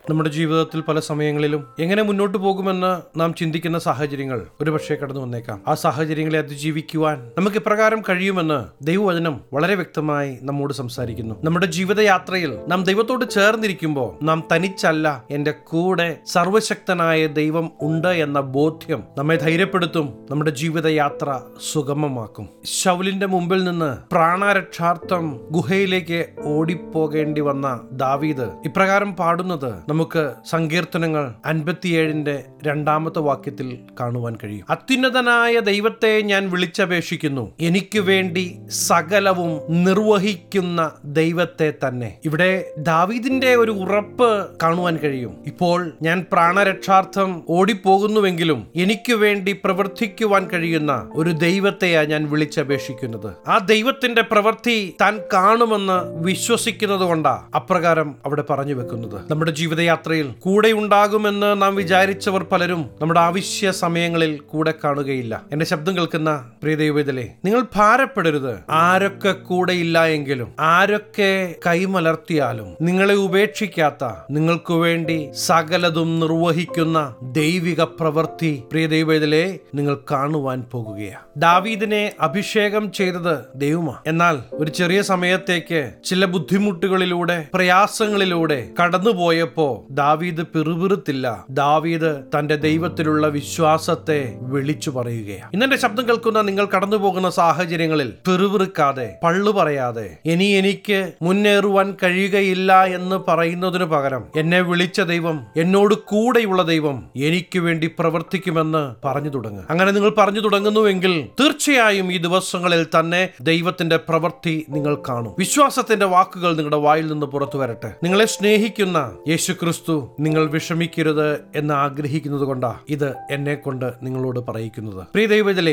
നമ്മുടെ ജീവിതത്തിൽ പല സമയങ്ങളിലും എങ്ങനെ മുന്നോട്ട് പോകുമെന്ന് നാം ചിന്തിക്കുന്ന സാഹചര്യങ്ങൾ ഒരുപക്ഷെ കടന്നു വന്നേക്കാം ആ സാഹചര്യങ്ങളെ അതിജീവിക്കുവാൻ നമുക്ക് ഇപ്രകാരം കഴിയുമെന്ന് ദൈവവചനം വളരെ വ്യക്തമായി നമ്മോട് സംസാരിക്കുന്നു നമ്മുടെ ജീവിതയാത്രയിൽ നാം ദൈവത്തോട് ചേർന്നിരിക്കുമ്പോൾ നാം തനിച്ചല്ല എന്റെ കൂടെ സർവശക്തനായ ദൈവം ഉണ്ട് എന്ന ബോധ്യം നമ്മെ ധൈര്യപ്പെടുത്തും നമ്മുടെ ജീവിതയാത്ര സുഗമമാക്കും ശൗലിന്റെ മുമ്പിൽ നിന്ന് പ്രാണരക്ഷാർത്ഥം ഗുഹയിലേക്ക് ഓടിപ്പോകേണ്ടി വന്ന ദാവീദ് ഇപ്രകാരം പാടുന്നത് നമുക്ക് സങ്കീർത്തനങ്ങൾ അൻപത്തിയേഴിന്റെ രണ്ടാമത്തെ വാക്യത്തിൽ കാണുവാൻ കഴിയും അത്യുന്നതനായ ദൈവത്തെ ഞാൻ വിളിച്ചപേക്ഷിക്കുന്നു എനിക്ക് വേണ്ടി സകലവും നിർവഹിക്കുന്ന ദൈവത്തെ തന്നെ ഇവിടെ ദാവീദിന്റെ ഒരു ഉറപ്പ് കാണുവാൻ കഴിയും ഇപ്പോൾ ഞാൻ പ്രാണരക്ഷാർത്ഥം ഓടിപ്പോകുന്നുവെങ്കിലും എനിക്ക് വേണ്ടി പ്രവർത്തിക്കുവാൻ കഴിയുന്ന ഒരു ദൈവത്തെയാ ഞാൻ വിളിച്ചപേക്ഷിക്കുന്നത് ആ ദൈവത്തിന്റെ പ്രവൃത്തി താൻ കാണുമെന്ന് വിശ്വസിക്കുന്നത് കൊണ്ടാ അപ്രകാരം അവിടെ പറഞ്ഞു വെക്കുന്നത് നമ്മുടെ ജീവിതയാത്രയിൽ കൂടെ ഉണ്ടാകുമെന്ന് നാം വിചാരിച്ചവർ പലരും നമ്മുടെ ആവശ്യ സമയങ്ങളിൽ കൂടെ കാണുകയില്ല എന്റെ ശബ്ദം കേൾക്കുന്ന പ്രിയ ദൈവത്തിലെ നിങ്ങൾ ഭാരപ്പെടരുത് ആരൊക്കെ കൂടെ ഇല്ല എങ്കിലും ആരൊക്കെ കൈമലർത്തിയാലും നിങ്ങളെ ഉപേക്ഷിക്കാത്ത നിങ്ങൾക്ക് വേണ്ടി സകലതും നിർവഹിക്കുന്ന ദൈവിക പ്രവൃത്തി പ്രിയ ദൈവത്തിലെ നിങ്ങൾ കാണുവാൻ പോകുകയാണ് ദാവീദിനെ അഭിഷേകം ചെയ്തത് ദൈവമാ എന്നാൽ ഒരു ചെറിയ സമയത്തേക്ക് ചില ബുദ്ധിമുട്ടുകളിലൂടെ പ്രയാസങ്ങളിലൂടെ കടന്നുപോയപ്പോ ദാവീദ് പിറുപിറുത്തില്ല ദാവീദ് തന്റെ ദൈവത്തിലുള്ള വിശ്വാസത്തെ വിളിച്ചു പറയുകയാണ് ഇന്നെന്റെ ശബ്ദം കേൾക്കുന്ന നിങ്ങൾ കടന്നു പോകുന്ന സാഹചര്യങ്ങളിൽ പിറുപിറുക്കാതെ പള്ളു പറയാതെ ഇനി എനിക്ക് മുന്നേറുവാൻ കഴിയുകയില്ല എന്ന് പറയുന്നതിനു പകരം എന്നെ വിളിച്ച ദൈവം എന്നോട് കൂടെയുള്ള ദൈവം എനിക്ക് വേണ്ടി പ്രവർത്തിക്കുമെന്ന് പറഞ്ഞു തുടങ്ങുക അങ്ങനെ നിങ്ങൾ പറഞ്ഞു തുടങ്ങുന്നുവെങ്കിൽ തീർച്ചയായും ഈ ദിവസങ്ങളിൽ തന്നെ ദൈവത്തിന്റെ പ്രവൃത്തി നിങ്ങൾ കാണും വിശ്വാസത്തിന്റെ വാക്കുകൾ നിങ്ങളുടെ വായിൽ നിന്ന് പുറത്തു വരട്ടെ നിങ്ങളെ സ്നേഹിക്കുന്ന യേശു ക്രിസ്തു നിങ്ങൾ വിഷമിക്കരുത് എന്ന് ആഗ്രഹിക്കുന്നത് കൊണ്ടാ ഇത് എന്നെ കൊണ്ട് നിങ്ങളോട് പറയിക്കുന്നത് പ്രിയ ദൈവത്തിലെ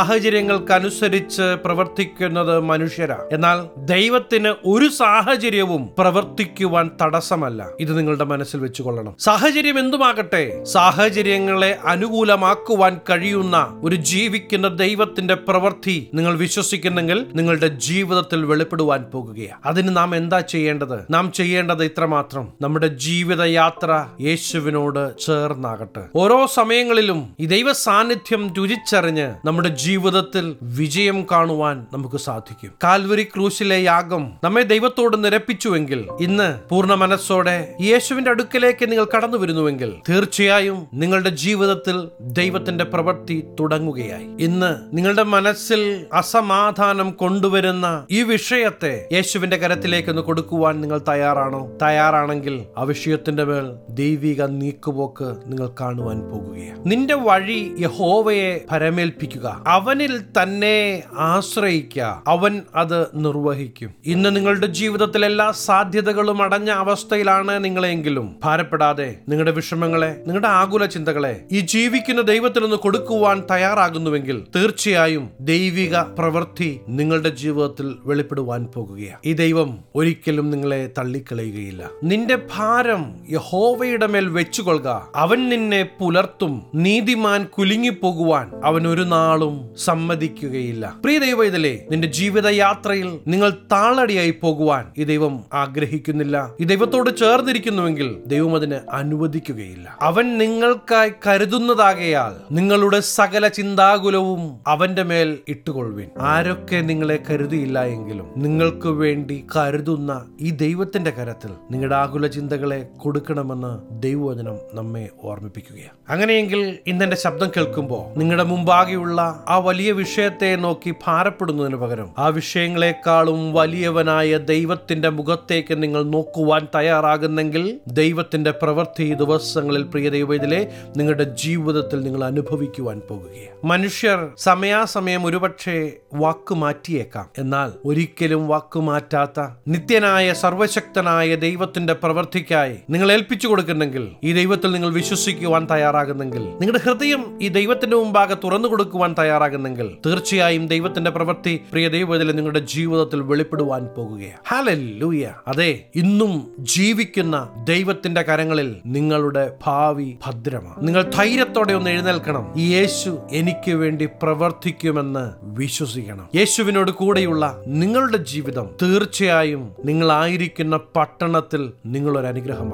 സാഹചര്യങ്ങൾക്കനുസരിച്ച് പ്രവർത്തിക്കുന്നത് മനുഷ്യരാ എന്നാൽ ദൈവത്തിന് ഒരു സാഹചര്യവും പ്രവർത്തിക്കുവാൻ തടസ്സമല്ല ഇത് നിങ്ങളുടെ മനസ്സിൽ വെച്ചുകൊള്ളണം സാഹചര്യം എന്തുമാകട്ടെ സാഹചര്യങ്ങളെ അനുകൂലമാക്കുവാൻ കഴിയുന്ന ഒരു ജീവിക്കുന്ന ദൈവത്തിന്റെ പ്രവൃത്തി നിങ്ങൾ വിശ്വസിക്കുന്നെങ്കിൽ നിങ്ങളുടെ ജീവിതത്തിൽ വെളിപ്പെടുവാൻ പോകുകയാണ് അതിന് നാം എന്താ ചെയ്യേണ്ടത് നാം ചെയ്യേണ്ടത് ഇത്രമാത്രം നമ്മുടെ ജീവിതയാത്ര യേശുവിനോട് ചേർന്നാകട്ടെ ഓരോ സമയങ്ങളിലും ഈ ദൈവ സാന്നിധ്യം രുചിച്ചറിഞ്ഞ് നമ്മുടെ ജീവിതത്തിൽ വിജയം കാണുവാൻ നമുക്ക് സാധിക്കും കാൽവരി ക്രൂശിലെ യാഗം നമ്മെ ദൈവത്തോട് നിരപ്പിച്ചുവെങ്കിൽ ഇന്ന് പൂർണ്ണ മനസ്സോടെ യേശുവിന്റെ അടുക്കലേക്ക് നിങ്ങൾ കടന്നു വരുന്നുവെങ്കിൽ തീർച്ചയായും നിങ്ങളുടെ ജീവിതത്തിൽ ദൈവത്തിന്റെ പ്രവൃത്തി തുടങ്ങുകയായി ഇന്ന് നിങ്ങളുടെ മനസ്സിൽ അസമാധാനം കൊണ്ടുവരുന്ന ഈ വിഷയത്തെ യേശുവിന്റെ കരത്തിലേക്ക് ഒന്ന് കൊടുക്കുവാൻ നിങ്ങൾ തയ്യാറാണോ തയ്യാറാണെങ്കിൽ ആ വിഷയത്തിന്റെ മേൽ ദൈവിക നീക്കുപോക്ക് നിങ്ങൾ കാണുവാൻ പോകുകയാണ് നിന്റെ വഴി യഹോവയെ പരമേൽപ്പിക്കുക അവനിൽ തന്നെ ആശ്രയിക്കുക അവൻ അത് നിർവഹിക്കും ഇന്ന് നിങ്ങളുടെ ജീവിതത്തിൽ എല്ലാ സാധ്യതകളും അടഞ്ഞ അവസ്ഥയിലാണ് നിങ്ങളെങ്കിലും ഭാരപ്പെടാതെ നിങ്ങളുടെ വിഷമങ്ങളെ നിങ്ങളുടെ ആകുല ചിന്തകളെ ഈ ജീവിക്കുന്ന ദൈവത്തിനൊന്ന് കൊടുക്കുവാൻ തയ്യാറാകുന്നുവെങ്കിൽ തീർച്ചയായും ദൈവിക പ്രവൃത്തി നിങ്ങളുടെ ജീവിതത്തിൽ വെളിപ്പെടുവാൻ പോകുകയാണ് ഈ ദൈവം ഒരിക്കലും നിങ്ങളെ തള്ളിക്കളയുകയില്ല നിന്റെ ഭാരം യഹോവയുടെ മേൽ വെച്ചുകൊള്ളുക അവൻ നിന്നെ പുലർത്തും നീതിമാൻ കുലുങ്ങിപ്പോകുവാൻ അവൻ ഒരു നാളും സമ്മതിക്കുകയില്ല പ്രിയ ദൈവ ഇതിലെ നിന്റെ ജീവിതയാത്രയിൽ നിങ്ങൾ താളടിയായി പോകുവാൻ ഈ ദൈവം ആഗ്രഹിക്കുന്നില്ല ഈ ദൈവത്തോട് ചേർന്നിരിക്കുന്നുവെങ്കിൽ ദൈവം അതിന് അനുവദിക്കുകയില്ല അവൻ നിങ്ങൾക്കായി കരുതുന്നതാകയാൽ നിങ്ങളുടെ സകല ചിന്താകുലവും അവന്റെ മേൽ ഇട്ടുകൊള്ളുവിൻ ആരൊക്കെ നിങ്ങളെ കരുതിയില്ല എങ്കിലും നിങ്ങൾക്ക് വേണ്ടി കരുതുന്ന ഈ ദൈവത്തിന്റെ കരത്തിൽ നിങ്ങളുടെ ആകുല ചിന്തകളെ കൊടുക്കണമെന്ന് ദൈവവചനം നമ്മെ ഓർമ്മിപ്പിക്കുകയാണ് അങ്ങനെയെങ്കിൽ ഇന്നെന്റെ ശബ്ദം കേൾക്കുമ്പോൾ നിങ്ങളുടെ മുമ്പാകെയുള്ള ആ വലിയ വിഷയത്തെ നോക്കി ഭാരപ്പെടുന്നതിന് പകരം ആ വിഷയങ്ങളെക്കാളും വലിയവനായ ദൈവത്തിന്റെ മുഖത്തേക്ക് നിങ്ങൾ നോക്കുവാൻ തയ്യാറാകുന്നെങ്കിൽ ദൈവത്തിന്റെ പ്രവൃത്തി ഈ ദിവസങ്ങളിൽ പ്രിയ ദൈവത്തിലെ നിങ്ങളുടെ ജീവിതത്തിൽ നിങ്ങൾ അനുഭവിക്കുവാൻ പോകുകയാണ് മനുഷ്യർ സമയാസമയം ഒരുപക്ഷെ വാക്ക് മാറ്റിയേക്കാം എന്നാൽ ഒരിക്കലും വാക്ക് മാറ്റാത്ത നിത്യനായ സർവശക്തനായ ദൈവത്തിന്റെ പ്രവൃത്തിക്കായി നിങ്ങൾ ഏൽപ്പിച്ചു കൊടുക്കുന്നെങ്കിൽ ഈ ദൈവത്തിൽ നിങ്ങൾ വിശ്വസിക്കുവാൻ തയ്യാറാകുന്നെങ്കിൽ നിങ്ങളുടെ ഹൃദയം ഈ ദൈവത്തിന്റെ മുമ്പാകെ തുറന്നു കൊടുക്കുവാൻ തയ്യാറാകുന്നെങ്കിൽ തീർച്ചയായും ദൈവത്തിന്റെ പ്രവൃത്തി പ്രിയ ദൈവത്തിൽ നിങ്ങളുടെ ജീവിതത്തിൽ വെളിപ്പെടുവാൻ പോകുകയാണ് ഹാലൂയ അതെ ഇന്നും ജീവിക്കുന്ന ദൈവത്തിന്റെ കരങ്ങളിൽ നിങ്ങളുടെ ഭാവി ഭദ്രമാണ് നിങ്ങൾ ധൈര്യത്തോടെ ഒന്ന് എഴുന്നേൽക്കണം ഈ യേശു എനിക്ക് വേണ്ടി പ്രവർത്തിക്കുമെന്ന് വിശ്വസിക്കണം യേശുവിനോട് കൂടെയുള്ള നിങ്ങളുടെ ജീവിതം തീർച്ചയായും നിങ്ങളായിരിക്കുന്ന പട്ടണത്തിൽ നിങ്ങളൊരു അനുഗ്രഹമാകും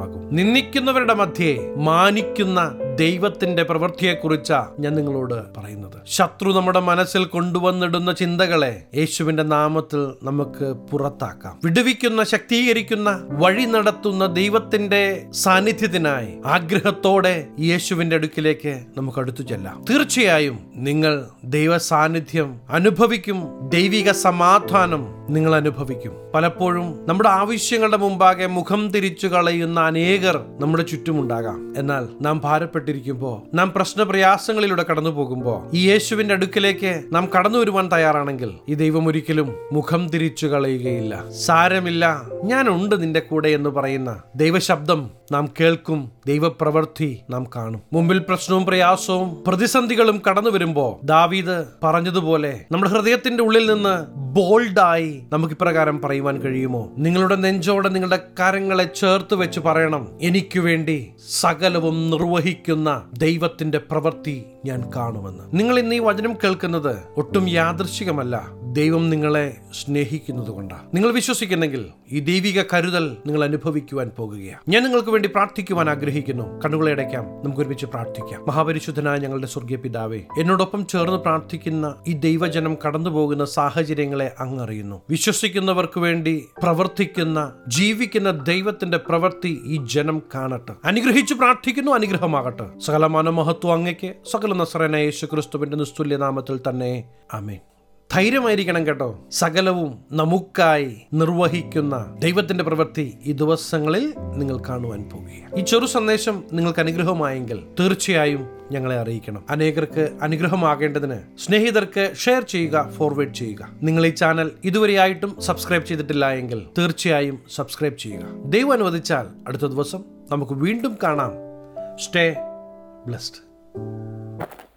അനുഗ്രഹമാകും നിന്ദിക്കുന്നവരുടെ മധ്യേ മാനിക്കുന്ന ദൈവത്തിന്റെ പ്രവൃത്തിയെക്കുറിച്ചാ ഞാൻ നിങ്ങളോട് പറയുന്നത് ശത്രു നമ്മുടെ മനസ്സിൽ കൊണ്ടുവന്നിടുന്ന ചിന്തകളെ യേശുവിന്റെ നാമത്തിൽ നമുക്ക് പുറത്താക്കാം വിടുവിക്കുന്ന ശക്തീകരിക്കുന്ന വഴി നടത്തുന്ന ദൈവത്തിന്റെ സാന്നിധ്യത്തിനായി ആഗ്രഹത്തോടെ യേശുവിന്റെ അടുക്കിലേക്ക് നമുക്ക് അടുത്തു ചെല്ലാം തീർച്ചയായും നിങ്ങൾ ദൈവ സാന്നിധ്യം അനുഭവിക്കും ദൈവിക സമാധാനം നിങ്ങൾ അനുഭവിക്കും പലപ്പോഴും നമ്മുടെ ആവശ്യങ്ങളുടെ മുമ്പാകെ മുഖം തിരിച്ചു കളയുന്ന അനേകർ നമ്മുടെ ചുറ്റുമുണ്ടാകാം എന്നാൽ നാം ഭാരപ്പെട്ടിരിക്കുമ്പോൾ നാം പ്രശ്നപ്രയാസങ്ങളിലൂടെ കടന്നു പോകുമ്പോൾ ഈ യേശുവിന്റെ അടുക്കിലേക്ക് നാം കടന്നു വരുവാൻ തയ്യാറാണെങ്കിൽ ഈ ദൈവം ഒരിക്കലും മുഖം തിരിച്ചു കളയുകയില്ല സാരമില്ല ഞാനുണ്ട് നിന്റെ കൂടെ എന്ന് പറയുന്ന ദൈവശബ്ദം നാം കേൾക്കും ദൈവപ്രവൃത്തി നാം കാണും മുമ്പിൽ പ്രശ്നവും പ്രയാസവും പ്രതിസന്ധികളും കടന്നു വരുമ്പോ ദാവീദ് പറഞ്ഞതുപോലെ നമ്മുടെ ഹൃദയത്തിന്റെ ഉള്ളിൽ നിന്ന് ബോൾഡായി നമുക്ക് ഇപ്രകാരം പറയുവാൻ കഴിയുമോ നിങ്ങളുടെ നെഞ്ചോടെ നിങ്ങളുടെ കരങ്ങളെ ചേർത്ത് വെച്ച് പറയണം എനിക്ക് വേണ്ടി സകലവും നിർവഹിക്കുന്ന ദൈവത്തിന്റെ പ്രവൃത്തി ഞാൻ കാണുമെന്ന് നിങ്ങൾ ഇന്ന് ഈ വചനം കേൾക്കുന്നത് ഒട്ടും യാദൃശികമല്ല ദൈവം നിങ്ങളെ സ്നേഹിക്കുന്നത് കൊണ്ടാണ് നിങ്ങൾ വിശ്വസിക്കുന്നെങ്കിൽ ഈ ദൈവിക കരുതൽ നിങ്ങൾ അനുഭവിക്കുവാൻ പോകുകയാണ് ഞാൻ നിങ്ങൾക്ക് വേണ്ടി പ്രാർത്ഥിക്കുവാൻ ആഗ്രഹിക്കുന്നു കണ്ണുകളെ അടയ്ക്കാം നമുക്ക് ഒരുമിച്ച് പ്രാർത്ഥിക്കാം മഹാപരിശുദ്ധനായ ഞങ്ങളുടെ സ്വർഗീയ പിതാവേ എന്നോടൊപ്പം ചേർന്ന് പ്രാർത്ഥിക്കുന്ന ഈ ദൈവജനം കടന്നു പോകുന്ന സാഹചര്യങ്ങളെ അങ്ങറിയുന്നു വിശ്വസിക്കുന്നവർക്ക് വേണ്ടി പ്രവർത്തിക്കുന്ന ജീവിക്കുന്ന ദൈവത്തിന്റെ പ്രവൃത്തി ഈ ജനം കാണട്ടെ അനുഗ്രഹിച്ചു പ്രാർത്ഥിക്കുന്നു അനുഗ്രഹമാകട്ടെ സകലമാന മഹത്വം അങ്ങയ്ക്ക് സകല നസറന യേശു ക്രിസ്തുവിന്റെ നിസ്തുല്യ നാമത്തിൽ തന്നെ ആമേൻ ധൈര്യമായിരിക്കണം കേട്ടോ സകലവും നമുക്കായി നിർവഹിക്കുന്ന ദൈവത്തിന്റെ പ്രവൃത്തി ഈ ദിവസങ്ങളിൽ നിങ്ങൾ കാണുവാൻ പോകുകയാണ് ഈ ചെറു സന്ദേശം നിങ്ങൾക്ക് അനുഗ്രഹമായെങ്കിൽ തീർച്ചയായും ഞങ്ങളെ അറിയിക്കണം അനേകർക്ക് അനുഗ്രഹമാകേണ്ടതിന് സ്നേഹിതർക്ക് ഷെയർ ചെയ്യുക ഫോർവേഡ് ചെയ്യുക നിങ്ങൾ ഈ ചാനൽ ഇതുവരെയായിട്ടും സബ്സ്ക്രൈബ് ചെയ്തിട്ടില്ല എങ്കിൽ തീർച്ചയായും സബ്സ്ക്രൈബ് ചെയ്യുക ദൈവം അനുവദിച്ചാൽ അടുത്ത ദിവസം നമുക്ക് വീണ്ടും കാണാം സ്റ്റേ ബ്ലസ്ഡ്